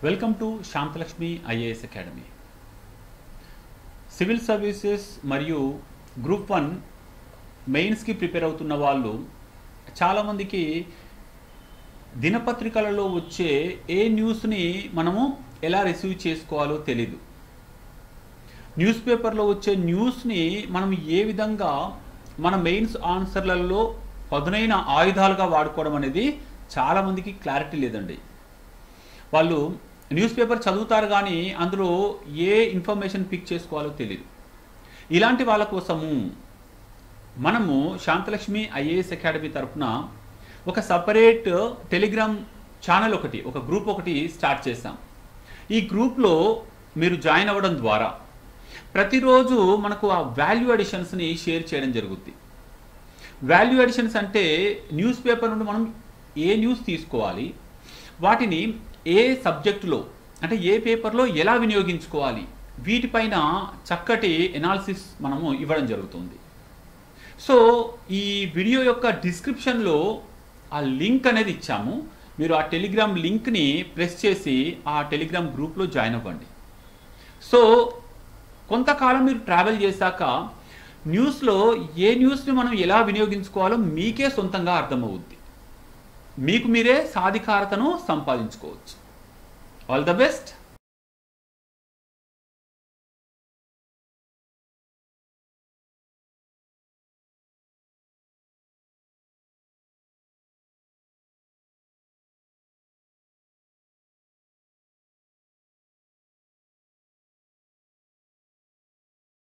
welcome to Shanthalakshmi IAS academy civil services మరియు group one మెయిన్స్కి prepare అవుతున్న వాళ్ళు చాలామందికి దినపత్రికలలో వచ్చే ఏ న్యూస్ని మనము ఎలా రిసీవ్ చేసుకోవాలో తెలీదు న్యూస్ పేపర్లో వచ్చే న్యూస్ని మనం ఏ విధంగా మన మెయిన్స్ ఆన్సర్లలో పదునైన ఆయుధాలుగా వాడుకోవడం అనేది చాలామందికి క్లారిటీ లేదండి వాళ్ళు న్యూస్ పేపర్ చదువుతారు కానీ అందులో ఏ ఇన్ఫర్మేషన్ పిక్ చేసుకోవాలో తెలియదు ఇలాంటి వాళ్ళ కోసము మనము శాంతలక్ష్మి ఐఏఎస్ అకాడమీ తరఫున ఒక సపరేట్ టెలిగ్రామ్ ఛానల్ ఒకటి ఒక గ్రూప్ ఒకటి స్టార్ట్ చేశాం ఈ గ్రూప్లో మీరు జాయిన్ అవ్వడం ద్వారా ప్రతిరోజు మనకు ఆ వాల్యూ అడిషన్స్ని షేర్ చేయడం జరుగుద్ది వాల్యూ అడిషన్స్ అంటే న్యూస్ పేపర్ నుండి మనం ఏ న్యూస్ తీసుకోవాలి వాటిని ఏ సబ్జెక్టులో అంటే ఏ పేపర్లో ఎలా వినియోగించుకోవాలి వీటిపైన చక్కటి ఎనాలిసిస్ మనము ఇవ్వడం జరుగుతుంది సో ఈ వీడియో యొక్క డిస్క్రిప్షన్లో ఆ లింక్ అనేది ఇచ్చాము మీరు ఆ టెలిగ్రామ్ లింక్ని ప్రెస్ చేసి ఆ టెలిగ్రామ్ గ్రూప్లో జాయిన్ అవ్వండి సో కొంతకాలం మీరు ట్రావెల్ చేశాక న్యూస్లో ఏ న్యూస్ని మనం ఎలా వినియోగించుకోవాలో మీకే సొంతంగా అర్థమవుద్ది మీకు మీరే సాధికారతను సంపాదించుకోవచ్చు ఆల్ ద బెస్ట్